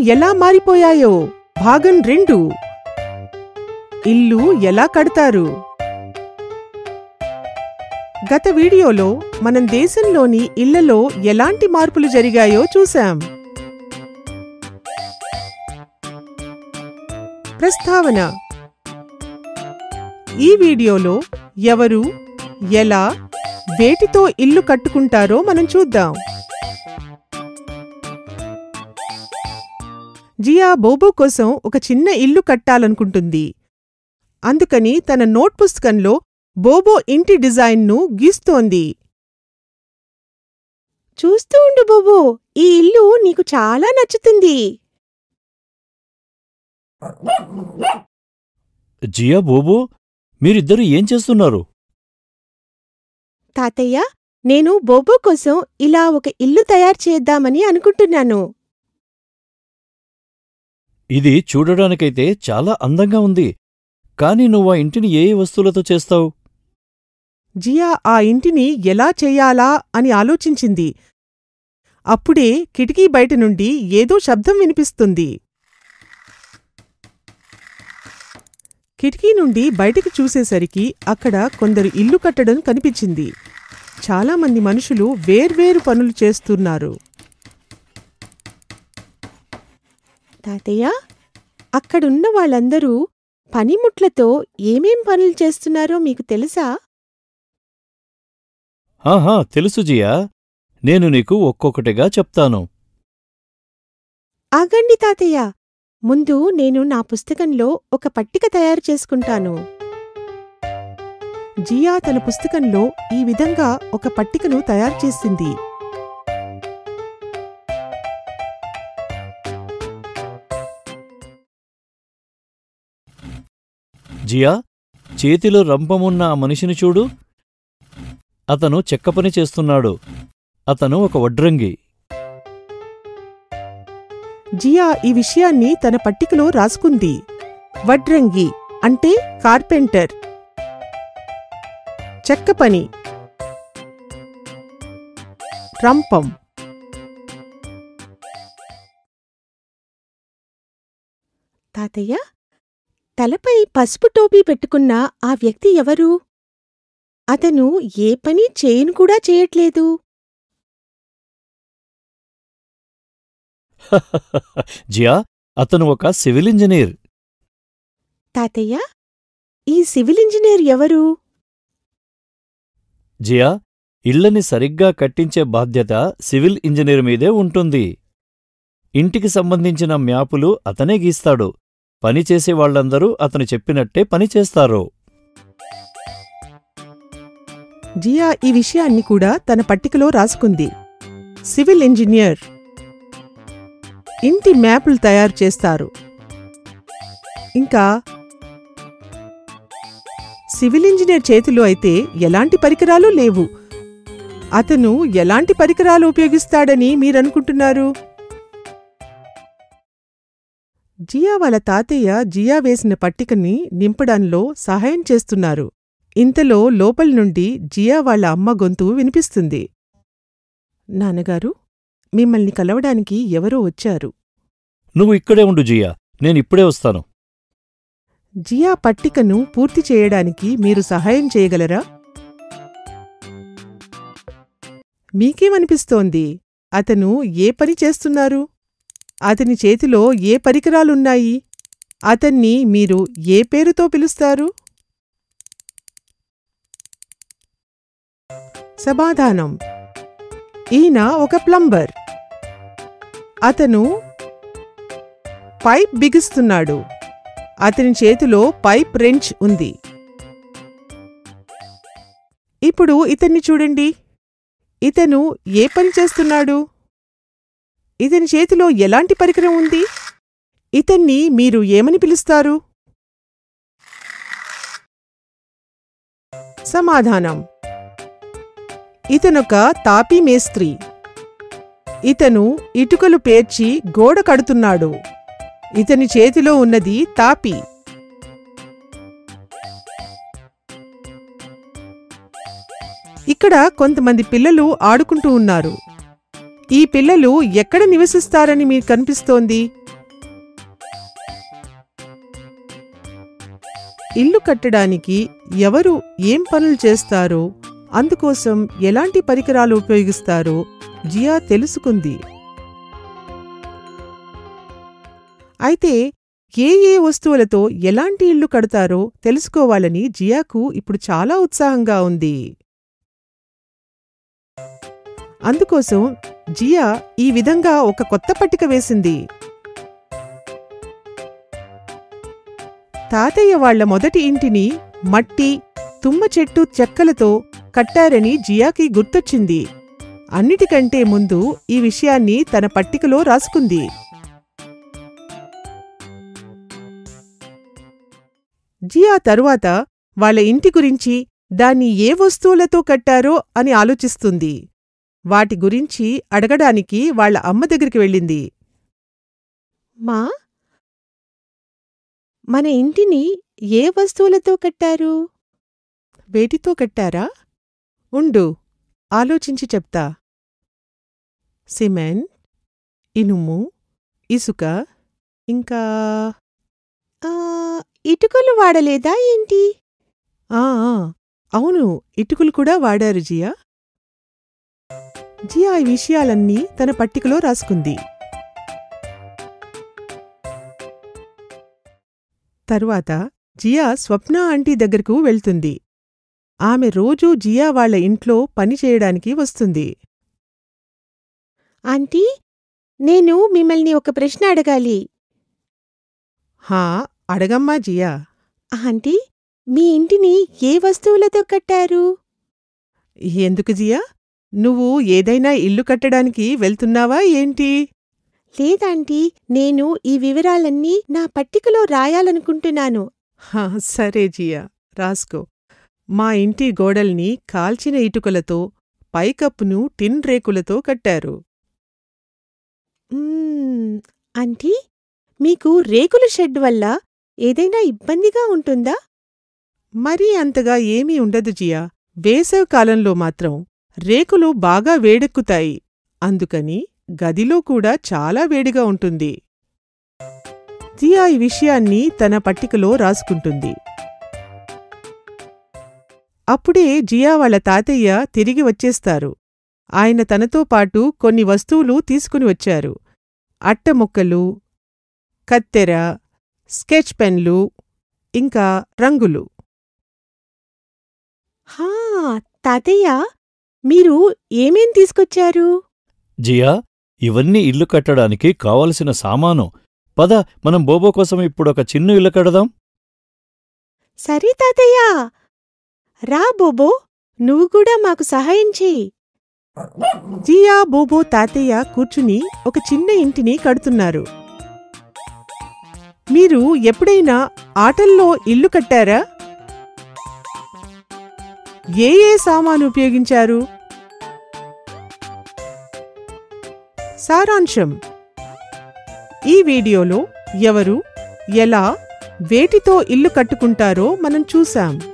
ఎలా మారిపోయాయో భాగం రెండు ఇల్లు ఎలా కడతారు గత వీడియోలో మనం దేశంలోని ఇళ్లలో ఎలాంటి మార్పులు జరిగాయో చూశాం ప్రస్తావన ఈ వీడియోలో ఎవరు ఎలా వేటితో ఇల్లు కట్టుకుంటారో మనం చూద్దాం జియా బోబో కోసం ఒక చిన్న ఇల్లు కట్టాలనుకుంటుంది అందుకని తన నోట్ పుస్తకంలో బోబో ఇంటి డిజైన్ను గీస్తోంది చూస్తూ ఉండు బోబో ఈ ఇల్లు నీకు చాలా నచ్చుతుంది జియా బోబో మీరిద్దరు ఏం చేస్తున్నారు తాతయ్య నేను బోబో కోసం ఇలా ఒక ఇల్లు తయారు చేద్దామని అనుకుంటున్నాను ఇది చూడడానికైతే చాలా అందంగా ఉంది కాని నువ్వా ఇంటిని ఏ ఏ వస్తువులతో చేస్తావు జియా ఆ ఇంటిని ఎలా చెయ్యాలా అని ఆలోచించింది అప్పుడే కిటికీ బయట నుండి ఏదో శబ్దం వినిపిస్తుంది కిటికీ నుండి బయటికి చూసేసరికి అక్కడ కొందరు ఇల్లు కట్టడం కనిపించింది చాలామంది మనుషులు వేర్వేరు పనులు చేస్తున్నారు తాతయ్య అక్కడున్న వాళ్ళందరూ పనిముట్లతో ఏమేం పనులు చేస్తున్నారో మీకు తెలుసా ఆహా తెలుసు జియా నేను నీకు ఒక్కొక్కటిగా చెప్తాను ఆగండి తాతయ్య ముందు నేను నా పుస్తకంలో ఒక పట్టిక తయారు చేసుకుంటాను జియా తన పుస్తకంలో ఈ విధంగా ఒక పట్టికను తయారు చేసింది జియా చేతిలో రంపమున్న ఆ మనిషిని చూడు అతను చెక్క పని చేస్తున్నాడు అతను ఒక వడ్రంగి జియా ఈ విషయాన్ని తన పట్టికలో రాసుకుంది వడ్రంగి అంటే కార్పెంటర్ చెక్క పని రంపం తాతయ్య తలపై పసుపు టోపీ పెట్టుకున్న ఆ వ్యక్తి ఎవరు అతను ఏ పని చేయను కూడా చేయట్లేదు జియా అతను ఒక సివిల్ ఇంజనీర్ తాతయ్య ఈ సివిల్ ఇంజనీర్ ఎవరు జియా ఇళ్లని సరిగ్గా కట్టించే బాధ్యత సివిల్ ఇంజనీర్ మీదే ఉంటుంది ఇంటికి సంబంధించిన మ్యాపులు అతనే గీస్తాడు పనిచేసే వాళ్ళందరూ అతను చెప్పినట్టే పనిచేస్తారు జియా ఈ విషయాన్ని కూడా తన పట్టికలో రాసుకుంది సివిల్ ఇంజనీర్ ఇంటి మ్యాప్లు తయారు చేస్తారు ఇంకా సివిల్ ఇంజనీర్ చేతిలో అయితే ఎలాంటి పరికరాలు లేవు అతను ఎలాంటి పరికరాలు ఉపయోగిస్తాడని మీరనుకుంటున్నారు జియా వాళ్ళ తాతయ్య జియా వేసిన పట్టికని నింపడంలో సహాయం చేస్తున్నారు ఇంతలో లోపలి నుండి జియా వాళ్ళ అమ్మ గొంతు వినిపిస్తుంది నాన్నగారు మిమ్మల్ని కలవడానికి ఎవరో వచ్చారు నువ్వు ఇక్కడే ఉండు జియా నేనిప్పుడే వస్తాను జియా పట్టికను పూర్తి చేయడానికి మీరు సహాయం చేయగలరా మీకేమనిపిస్తోంది అతను ఏ పని చేస్తున్నారు అతని చేతిలో ఏ పరికరాలున్నాయి అతన్ని మీరు ఏ పేరుతో పిలుస్తారు సమాధానం ఈయన ఒక ప్లంబర్ అతను పైప్ బిగిస్తున్నాడు అతని చేతిలో పైప్ రెంచ్ ఉంది ఇప్పుడు ఇతన్ని చూడండి ఇతను ఏ పని చేస్తున్నాడు ఇతని చేతిలో ఎలాంటి పరికరం ఉంది ఇతన్ని మీరు ఏమని పిలుస్తారు సమాధానం ఇతనొక తాపీ మేస్త్రి ఇతను ఇటుకలు పేర్చి గోడ కడుతున్నాడు ఇతని చేతిలో ఉన్నది తాపి ఇక్కడ కొంతమంది పిల్లలు ఆడుకుంటూ ఉన్నారు ఈ పిల్లలు ఎక్కడ నివసిస్తారని మీకు కనిపిస్తోంది ఇల్లు కట్టడానికి ఎవరు ఏం పనులు చేస్తారో అందుకోసం ఎలాంటి పరికరాలు ఉపయోగిస్తారో జియా తెలుసుకుంది అయితే ఏ ఏ వస్తువులతో ఎలాంటి ఇల్లు కడతారో తెలుసుకోవాలని జియాకు ఇప్పుడు చాలా ఉత్సాహంగా ఉంది అందుకోసం జియా ఈ విధంగా ఒక కొత్త పట్టిక వేసింది తాతయ్య వాళ్ల మొదటి ఇంటిని మట్టి తుమ్మ చెట్టు చెక్కలతో కట్టారని జియాకి గుర్తొచ్చింది అన్నిటికంటే ముందు ఈ విషయాన్ని తన పట్టికలో రాసుకుంది జియా తరువాత వాళ్ళ ఇంటి గురించి దాన్ని ఏ వస్తువులతో కట్టారో అని ఆలోచిస్తుంది వాటి గురించి అడగడానికి వాళ్ళ అమ్మ దగ్గరికి వెళ్ళింది మా మన ఇంటిని ఏ వస్తువులతో కట్టారు వేటితో కట్టారా ఉండు ఆలోచించి చెప్తా సిమెంట్ ఇనుము ఇసుక ఇంకా ఆ, ఇటుకలు వాడలేదా ఏంటి ఆ ఆ, అవును ఇటుకలు కూడా వాడారు జియా జియా ఈ విషయాలన్నీ తన పట్టికలో రాసుకుంది తరువాత జియా స్వప్న ఆంటీ దగ్గరకు వెళ్తుంది ఆమె రోజూ జియా వాళ్ళ ఇంట్లో పని చేయడానికి వస్తుంది ఆంటీ నేను మిమ్మల్ని ఒక ప్రశ్న అడగాలి హా అడగమ్మా జియా ఆంటీ మీ ఇంటిని ఏ వస్తువులతో కట్టారు ఎందుకు జియా నువ్వు ఏదైనా ఇల్లు కట్టడానికి వెళ్తున్నావా ఏంటి లేదాంటీ నేను ఈ వివరాలన్నీ నా పట్టికలో రాయాలనుకుంటున్నాను హా, సరే జియా రాస్కో మా ఇంటి గోడల్ని కాల్చిన ఇటుకలతో పైకప్పును టిన్ రేకులతో కట్టారు మ్మ్, ఆంటీ మీకు రేకుల షెడ్ వల్ల ఏదైనా ఇబ్బందిగా ఉంటుందా మరీ అంతగా ఏమీ ఉండదు జియా వేసవి కాలంలో మాత్రం రేకులు బాగా వేడెక్కుతాయి అందుకని గదిలో కూడా చాలా వేడిగా ఉంటుంది జియా ఈ విషయాన్ని తన పట్టికలో రాసుకుంటుంది అప్పుడే జియా వాళ్ళ తాతయ్య తిరిగి వచ్చేస్తారు ఆయన తనతో పాటు కొన్ని వస్తువులు తీసుకుని వచ్చారు అట్టముక్కలు కత్తెర స్కెచ్ పెన్లు ఇంకా రంగులు హా తాతయ్య మీరు ఏమేం తీసుకొచ్చారు జియా ఇవన్నీ ఇల్లు కట్టడానికి కావలసిన సామాను పద మనం బోబో కోసం ఇప్పుడొక చిన్న ఇల్లు కడదాం సరే తాతయ్య రా బోబో నువ్వు కూడా మాకు సహాయం చెయ్యి జియా బోబో తాతయ్య కూర్చుని ఒక చిన్న ఇంటిని కడుతున్నారు మీరు ఎప్పుడైనా ఆటల్లో ఇల్లు కట్టారా ఏ ఏ సామాను ఉపయోగించారు సారాంశం ఈ వీడియోలో ఎవరు ఎలా వేటితో ఇల్లు కట్టుకుంటారో మనం చూశాం